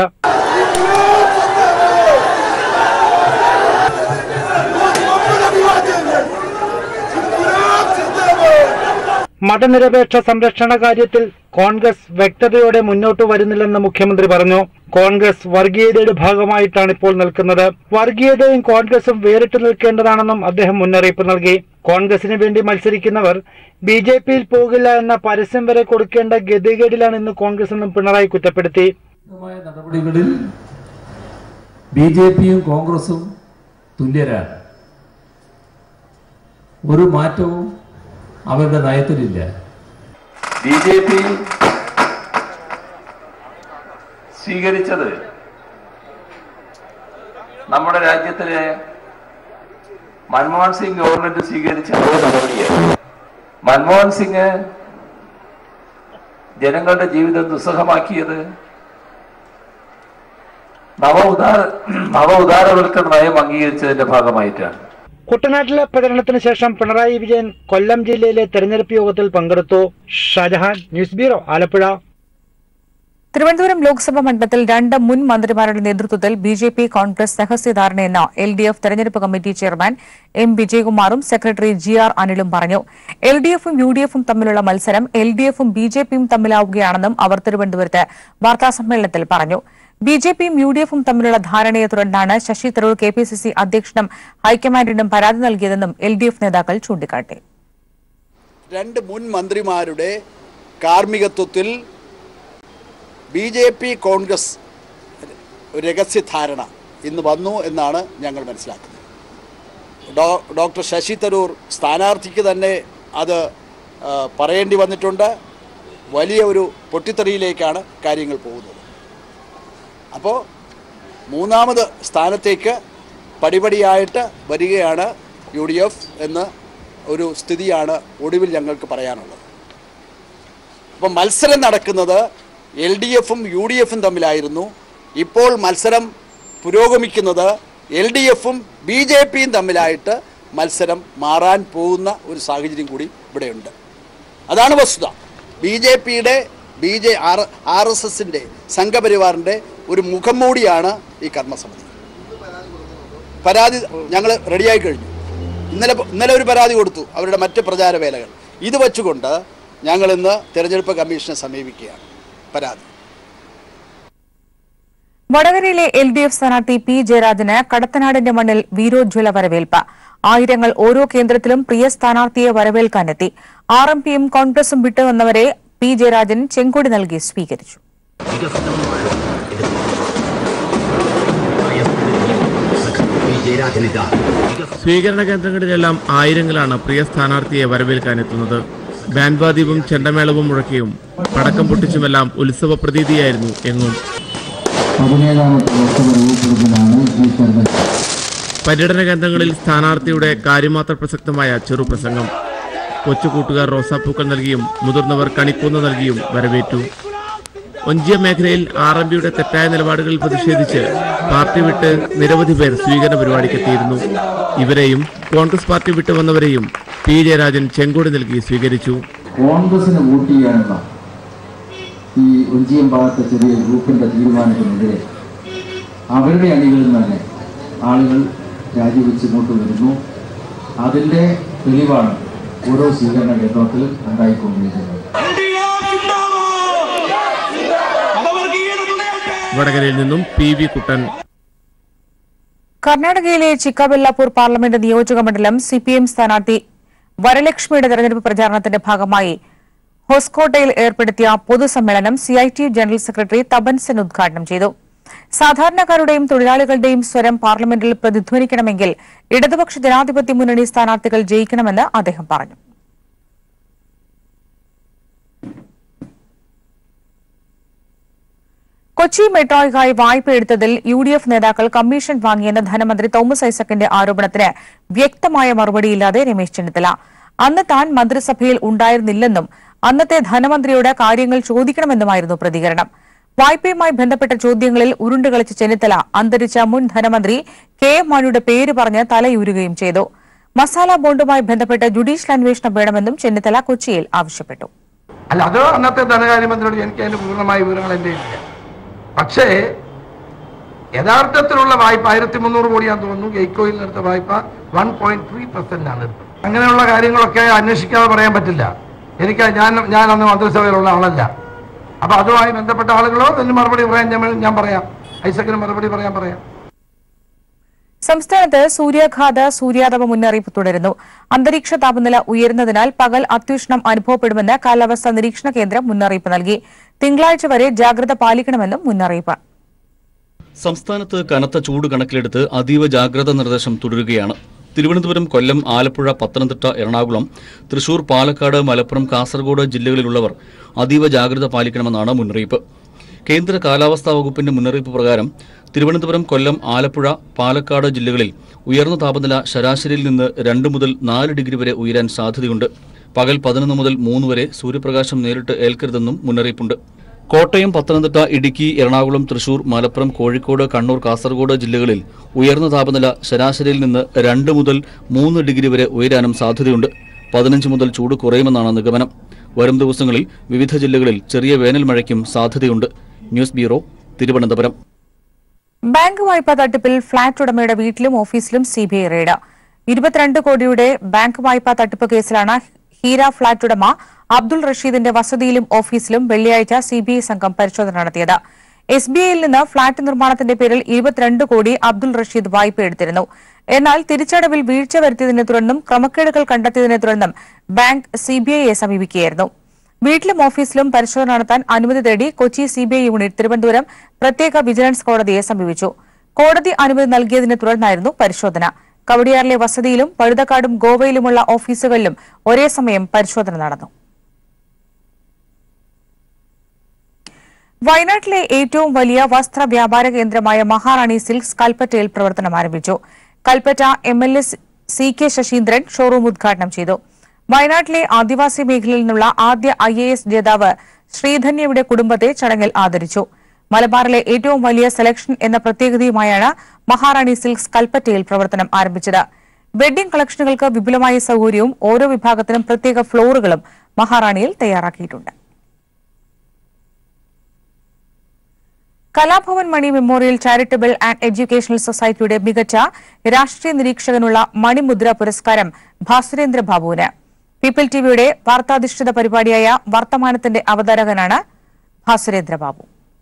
മതനിരപേക്ഷ സംരക്ഷണ കാര്യത്തിൽ കോൺഗ്രസ് വ്യക്തതയോടെ മുന്നോട്ട് വരുന്നില്ലെന്ന് മുഖ്യമന്ത്രി പറഞ്ഞു കോൺഗ്രസ് വർഗീയതയുടെ ഭാഗമായിട്ടാണ് ഇപ്പോൾ നിൽക്കുന്നത് വർഗീയതയും കോൺഗ്രസും വേറിട്ട് നിൽക്കേണ്ടതാണെന്നും അദ്ദേഹം മുന്നറിയിപ്പ് നൽകി കോൺഗ്രസിന് വേണ്ടി മത്സരിക്കുന്നവർ ബി ജെ പിയിൽ പോകില്ല എന്ന പരസ്യം വരെ കൊടുക്കേണ്ട ഗതികേടിലാണ് ഇന്ന് കോൺഗ്രസ് എന്നും പിണറായി കുറ്റപ്പെടുത്തി നടപടികളിൽ ബി ജെ പിയും കോൺഗ്രസും തുല്യരാണ് ഒരു മാറ്റവും അവരുടെ നയത്തിലില്ല ബി ജെ പി സ്വീകരിച്ചത് നമ്മുടെ രാജ്യത്തിലെ മൻമോഹൻ സിംഗ് ഗവൺമെന്റ് സ്വീകരിച്ച അതേ നടപടിയാണ് മൻമോഹൻ സിംഗ് ജനങ്ങളുടെ ജീവിതം ദുസ്സഹമാക്കിയത് നവ ഉദാര നവ ഉദാരവൽക്കരണ നയം അംഗീകരിച്ചതിന്റെ ഭാഗമായിട്ടാണ് കുട്ടനാട്ടിലെ പ്രചരണത്തിന് ശേഷം പിണറായി വിജയൻ കൊല്ലം ജില്ലയിലെ തെരഞ്ഞെടുപ്പ് യോഗത്തിൽ പങ്കെടുത്തു ഷാജഹാൻ ന്യൂസ് ബ്യൂറോ ആലപ്പുഴ തിരുവനന്തപുരം ലോക്സഭാ മണ്ഡലത്തിൽ രണ്ട് മുൻ മന്ത്രിമാരുടെ നേതൃത്വത്തിൽ ബി ജെ പി കോൺഗ്രസ് രഹസ്യധാരണയെന്ന് എൽ ഡി എഫ് തെരഞ്ഞെടുപ്പ് കമ്മിറ്റി ചെയർമാൻ എം വിജയകുമാറും സെക്രട്ടറി ജി ആർ അനിലും പറഞ്ഞു എൽ ഡി എഫും യു ഡി എഫും തമ്മിലുള്ള മത്സരം എൽ ഡി എഫും ബി ജെ പിയും തമ്മിലാവുകയാണെന്നും അവർ തിരുവനന്തപുരത്ത് വാർത്താസമ്മേളനത്തിൽ പറഞ്ഞു ബി ജെ പിയും യു ഡി എഫും തമ്മിലുള്ള ധാരണയെ തുടർന്നാണ് Shashi Tharoor K P C C അധ്യക്ഷനും ഹൈക്കമാൻഡിനും പരാതി നൽകിയതെന്നും എൽ ഡി എഫ് നേതാക്കൾ ചൂണ്ടിക്കാട്ടി രണ്ട് മുൻ മന്ത്രിമാരുടെ കാർമ്മികത്വത്തിൽ ബി ജെ പി കോൺഗ്രസ് ഒരു രഹസ്യധാരണ ഇന്ന് വന്നു എന്നാണ് ഞങ്ങൾ മനസ്സിലാക്കുന്നത് ഡോ ഡോക്ടർ ശശി തരൂർ സ്ഥാനാർത്ഥിക്ക് തന്നെ അത് ആ, പറയേണ്ടി വന്നിട്ടുണ്ട് വലിയ ഒരു പൊട്ടിത്തെറിയിലേക്കാണ് കാര്യങ്ങൾ പോകുന്നത് അപ്പോൾ മൂന്നാമത് സ്ഥാനത്തേക്ക് പടിപടിയായിട്ട് വരികയാണ് യു ഡി എഫ് എന്ന ഒരു സ്ഥിതിയാണ് ഒടുവിൽ ഞങ്ങൾക്ക് പറയാനുള്ളത് അപ്പം മത്സരം നടക്കുന്നത് എൽ ഡി എഫും യു ഡി എഫും തമ്മിലായിരുന്നു ഇപ്പോൾ മത്സരം പുരോഗമിക്കുന്നത് എൽ ഡി എഫും ബി ജെ പിയും തമ്മിലായിട്ട് മത്സരം മാറാൻ പോകുന്ന ഒരു സാഹചര്യം കൂടി ഇവിടെയുണ്ട് അതാണ് വസ്തുത ബി ജെ പിയുടെ B J R R S എസിൻ്റെ സംഘപരിവാറിൻ്റെ ഒരു മുഖം മൂടിയാണ് ഈ കർമ്മസമിതി പരാതി ഞങ്ങൾ റെഡിയായി കഴിഞ്ഞു ഇന്നലെ ഇന്നലെ ഒരു പരാതി കൊടുത്തു അവരുടെ മറ്റ് പ്രചാര വേലകൾ ഇത് വെച്ചുകൊണ്ട് ഞങ്ങൾ ഇന്ന് തെരഞ്ഞെടുപ്പ് കമ്മീഷനെ സമീപിക്കുകയാണ് പരാതി വടകരയിലെ എൽ ഡി എഫ് സ്ഥാനാർത്ഥി പി ജയരാജന് കടത്തനാടിന്റെ മണ്ണിൽ വീരോജ്വല വരവേൽപ്പ് ആയിരങ്ങൾ ഓരോ കേന്ദ്രത്തിലും പ്രിയ സ്ഥാനാർത്ഥിയെ വരവേൽക്കാനെത്തി ആർ എം പിയും കോൺഗ്രസും വിട്ടുവന്നവരെ പി ജയരാജൻ ചെങ്കൊടി നൽകി സ്വീകരിച്ചു സ്വീകരണ കേന്ദ്രങ്ങളിലെല്ലാം ആയിരങ്ങളാണ് പ്രിയ സ്ഥാനാർത്ഥിയെ വരവേൽക്കാനെത്തുന്നത് ബാൻവാദ്യവും ചെണ്ടമേളവും മുഴക്കിയും പടക്കം പൊട്ടിച്ചുമെല്ലാം ഉത്സവ പ്രതീതിയായിരുന്നു എങ്ങും പര്യടന കേന്ദ്രങ്ങളിൽ സ്ഥാനാർത്ഥിയുടെ കാര്യമാത്ര പ്രസക്തമായ ചെറുപ്രസംഗം കൊച്ചുകൂട്ടുകാർ റോസാപ്പൂക്കൾ നൽകിയും മുതിർന്നവർ കണിക്കൂന്ന് നൽകിയും വരവേറ്റു ഒഞ്ചിയ മേഖലയിൽ ആർ എം പിയുടെ തെറ്റായ നിലപാടുകളിൽ പ്രതിഷേധിച്ച് പാർട്ടി വിട്ട് നിരവധി പേർ സ്വീകരണ പരിപാടിക്കെത്തിയിരുന്നു ഇവരെയും കോൺഗ്രസ് പാർട്ടി വിട്ടു വന്നവരെയും പി ജയരാജൻ ചെങ്കോടി നൽകി സ്വീകരിച്ചു കോൺഗ്രസിന് വോട്ട് ചെയ്യാനുള്ള ഈ ഒഞ്ചിയം ഭാഗത്തെ ചെറിയ ഗ്രൂപ്പിന്റെ തീരുമാനത്തിനെതിരെ അവരുടെ അണികളിൽ തന്നെ ആളുകൾ രാജിവെച്ച് ഇങ്ങോട്ട് വരുന്നു അതിന്റെ തെളിവാണ് ഓരോ സ്വീകരണ കേന്ദ്രത്തിലും ഉണ്ടായിക്കൊണ്ടിരിക്കുന്നത് വടകരയിൽ നിന്നും പി വി കുട്ടൻ കർണാടകയിലെ ചിക്കബെല്ലാപൂർ പാർലമെന്റ് നിയോജക മണ്ഡലം സിപിഎം സ്ഥാനാർത്ഥി വരലക്ഷ്മിയുടെ തെരഞ്ഞെടുപ്പ് പ്രചാരണത്തിന്റെ ഭാഗമായി ഹൊസ്കോട്ടയിൽ ഏർപ്പെടുത്തിയ പൊതുസമ്മേളനം CIT general secretary Tapan Sen ഉദ്ഘാടനം ചെയ്തു സാധാരണക്കാരുടെയും തൊഴിലാളികളുടെയും സ്വരം പാർലമെന്റിൽ പ്രതിധ്വനിക്കണമെങ്കിൽ ഇടതുപക്ഷ ജനാധിപത്യ മുന്നണി സ്ഥാനാർത്ഥികൾ ജയിക്കണമെന്ന് അദ്ദേഹം പറഞ്ഞു കൊച്ചി മെട്രോയ്ക്കായി വായ്പ എടുത്തതിൽ യു ഡി എഫ് നേതാക്കൾ കമ്മീഷൻ വാങ്ങിയെന്ന ധനമന്ത്രി തോമസ് ഐസക്കിന്റെ ആരോപണത്തിന് വ്യക്തമായ മറുപടിയില്ലാതെ രമേശ് ചെന്നിത്തല അന്ന് താൻ മന്ത്രിസഭയിൽ ഉണ്ടായിരുന്നില്ലെന്നും അന്നത്തെ ധനമന്ത്രിയോട് കാര്യങ്ങൾ ചോദിക്കണമെന്നുമായിരുന്നു പ്രതികരണം വായ്പയുമായി ബന്ധപ്പെട്ട ചോദ്യങ്ങളിൽ ഉരുണ്ടുകളിച്ച ചെന്നിത്തല അന്തരിച്ച മുൻ ധനമന്ത്രി കെ എം മാണിയുടെ പേര് പറഞ്ഞ് തലയൂരുകയും ചെയ്തു മസാല ബോണ്ടുമായി ബന്ധപ്പെട്ട് ജുഡീഷ്യൽ അന്വേഷണം വേണമെന്നും ചെന്നിത്തല കൊച്ചിയിൽ ആവശ്യപ്പെട്ടു അല്ല അത് അന്നത്തെ ധനകാര്യമന്ത്രിയോട് എനിക്ക് അതിന്റെ പൂർണ്ണമായ വിവരങ്ങൾ എൻ്റെ ഇല്ല പക്ഷേ യഥാർത്ഥത്തിലുള്ള വായ്പ ആയിരത്തി മുന്നൂറ് കോടിയാന്ന് തോന്നുന്നു ഗെയ്ക്കോയിൽ എടുത്ത വായ്പ വൺ പോയിന്റ് ത്രീ പെർസെന്റ് ആണ് എടുത്തത് അങ്ങനെയുള്ള കാര്യങ്ങളൊക്കെ അന്വേഷിക്കാതെ പറയാൻ പറ്റില്ല എനിക്ക് ഞാൻ ഞാൻ അന്ന് മന്ത്രിസഭയിലുള്ള ആളല്ല അപ്പൊ അതുമായി ബന്ധപ്പെട്ട ആളുകളോ അതിന് മറുപടി പറയാൻ ഞാൻ ഞാൻ പറയാം ഐസക്കിന് മറുപടി പറയാൻ പറയാം സംസ്ഥാനത്ത് സൂര്യാഘാത സൂര്യാതപ മുന്നറിയിപ്പ് തുടരുന്നു അന്തരീക്ഷ താപനില ഉയരുന്നതിനാൽ പകൽ അത്യുഷ്ണം അനുഭവപ്പെടുമെന്ന് കാലാവസ്ഥാ നിരീക്ഷണ കേന്ദ്രം മുന്നറിയിപ്പ് നൽകി തിങ്കളാഴ്ച വരെ ജാഗ്രത പാലിക്കണമെന്നും മുന്നറിയിപ്പ് സംസ്ഥാനത്ത് കനത്ത ചൂട് കണക്കിലെടുത്ത് അതീവ ജാഗ്രതാ നിർദ്ദേശം തുടരുകയാണ് തിരുവനന്തപുരം കൊല്ലം ആലപ്പുഴ പത്തനംതിട്ട എറണാകുളം തൃശൂർ പാലക്കാട് മലപ്പുറം കാസർഗോഡ് ജില്ലകളിലുള്ളവർ അതീവ ജാഗ്രത പാലിക്കണമെന്നാണ് മുന്നറിയിപ്പ് കേന്ദ്ര കാലാവസ്ഥാ വകുപ്പിന്റെ മുന്നറിയിപ്പ് പ്രകാരം തിരുവനന്തപുരം കൊല്ലം ആലപ്പുഴ പാലക്കാട് ജില്ലകളിൽ ഉയർന്ന താപനില ശരാശരിയിൽ നിന്ന് രണ്ട് മുതൽ നാല് ഡിഗ്രി വരെ ഉയരാൻ സാധ്യതയുണ്ട് പകൽ പതിനൊന്ന് മുതൽ മൂന്ന് വരെ സൂര്യപ്രകാശം നേരിട്ട് ഏൽക്കരുതെന്നും മുന്നറിയിപ്പുണ്ട് കോട്ടയം പത്തനംതിട്ട ഇടുക്കി എറണാകുളം തൃശൂർ മലപ്പുറം കോഴിക്കോട് കണ്ണൂർ കാസർഗോഡ് ജില്ലകളിൽ ഉയർന്ന താപനില ശരാശരിയിൽ നിന്ന് രണ്ട് മുതൽ മൂന്ന് ഡിഗ്രി വരെ ഉയരാനും സാധ്യതയുണ്ട് പതിനഞ്ച് മുതൽ ചൂട് കുറയുമെന്നാണ് നിഗമനം വരും ദിവസങ്ങളിൽ വിവിധ ജില്ലകളിൽ ചെറിയ വേനൽ മഴയ്ക്കും സാധ്യതയുണ്ട് ന്യൂസ് ബ്യൂറോ തിരുവനന്തപുരം ബാങ്ക് വായ്പാ തട്ടിപ്പിൽ ഫ്ളാറ്റ് ഉടമയുടെ വീട്ടിലും ഓഫീസിലും സിബിഐ റെയ്ഡ് ഇരുപത്തിരണ്ട് കോടിയുടെ ബാങ്ക് വായ്പാ തട്ടിപ്പ് കേസിലാണ് ഹീര ഫ്ളാറ്റ് ഉടമ അബ്ദുൾ റഷീദിന്റെ വസതിയിലും ഓഫീസിലും വെള്ളിയാഴ്ച സിബിഐ സംഘം പരിശോധന നടത്തിയത് എസ് ബി ഐയിൽ നിന്ന് ഫ്ളാറ്റ് നിർമ്മാണത്തിന്റെ പേരിൽ ഇരുപത്തിരണ്ട് കോടി അബ്ദുൾ റഷീദ് വായ്പ എടുത്തിരുന്നു എന്നാൽ തിരിച്ചടവിൽ വീഴ്ച വരുത്തിയതിനെ തുടർന്നും ക്രമക്കേടുകൾ കണ്ടെത്തിയതിനെ തുടർന്നും ബാങ്ക് സിബിഐയെ സമീപിക്കുകയായിരുന്നു വീട്ടിലും ഓഫീസിലും പരിശോധന നടത്താൻ അനുമതി തേടി കൊച്ചി സിബിഐ യൂണിറ്റ് തിരുവനന്തപുരം പ്രത്യേക വിജിലൻസ് കോടതിയെ സമീപിച്ചു കോടതി അനുമതി നൽകിയതിനെ തുടർന്നായിരുന്നു പരിശോധന കവടിയാറിലെ വസതിയിലും പഴുതക്കാടും ഗോവയിലുമുള്ള ഓഫീസുകളിലും ഒരേ സമയം പരിശോധന നടന്നു വയനാട്ടിലെ ഏറ്റവും വലിയ വസ്ത്ര വ്യാപാര കേന്ദ്രമായ മഹാറാണി സിൽക്സ് കൽപ്പറ്റയിൽ പ്രവർത്തനം ആരംഭിച്ചു Kalpetta M L A C K Saseendran showroom ഉദ്ഘാടനം ചെയ്തു വയനാട്ടിലെ ആദിവാസി മേഖലയിൽ നിന്നുള്ള ആദ്യ ഐ എ എസ് ജേതാവ് ശ്രീധന്യയുടെ കുടുംബത്തെ ചടങ്ങിൽ ആദരിച്ചു മലബാറിലെ ഏറ്റവും വലിയ സെലക്ഷൻ എന്ന പ്രത്യേകതയുമായാണ് മഹാറാണി സിൽക്സ് കൽപ്പറ്റയിൽ പ്രവർത്തനം ആരംഭിച്ചത് വെഡ്ഡിംഗ് കളക്ഷനുകൾക്ക് വിപുലമായ സൌകര്യവും ഓരോ വിഭാഗത്തിനും പ്രത്യേക ഫ്ലോറുകളും മഹാറാണിയിൽ തയ്യാറാക്കിയിട്ടുണ്ട് Kalabhavan Mani memorial charitable and educational സൊസൈറ്റിയുടെ മികച്ച രാഷ്ട്രീയ നിരീക്ഷകനുള്ള മണിമുദ്ര പുരസ്കാരം ഭാസുരേന്ദ്ര ബാബുവിന് പീപ്പിൾ ടിവിയുടെ വാർത്താധിഷ്ഠിത പരിപാടിയായ വർത്തമാനത്തിന്റെ അവതാരകനാണ് ഭാസുരേന്ദ്ര ബാബു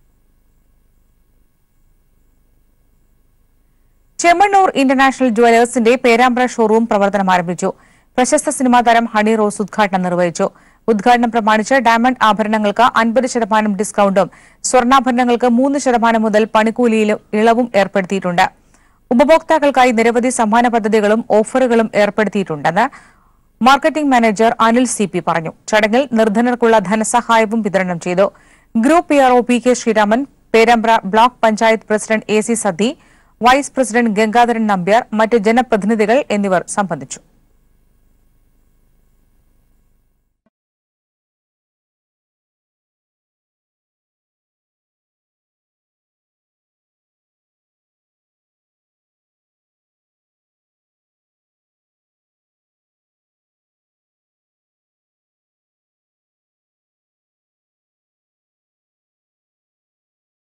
ചെമ്മണ്ണൂർ ഇന്റർനാഷണൽ ജുവലേഴ്സിന്റെ പേരാമ്പ്ര ഷോറൂം പ്രവർത്തനം ആരംഭിച്ചു പ്രശസ്ത സിനിമാ താരം ഹണി റോസ് ഉദ്ഘാടനം നിർവഹിച്ചു ഉദ്ഘാടനം പ്രമാണിച്ച് ഡയമണ്ട് ആഭരണങ്ങൾക്ക് അൻപത് ശതമാനം ഡിസ്കൌണ്ടും സ്വർണ്ണാഭരണങ്ങൾക്ക് മൂന്ന് ശതമാനം മുതൽ പണിക്കൂലിയിലും ഇളവും ഏർപ്പെടുത്തിയിട്ടുണ്ട് ഉപഭോക്താക്കൾക്കായി നിരവധി സമ്മാന പദ്ധതികളും ഓഫറുകളും ഏർപ്പെടുത്തിയിട്ടുണ്ടെന്ന് marketing manager Anil C P പറഞ്ഞു ചടങ്ങിൽ നിർധനർക്കുള്ള ധനസഹായവും വിതരണം ചെയ്തു group P RO P K Sreeraman Perambra block panchayat president A C Sathi vice president Gangadharan Nambiar മറ്റ് ജനപ്രതിനിധികൾ എന്നിവർ സംബന്ധിച്ചു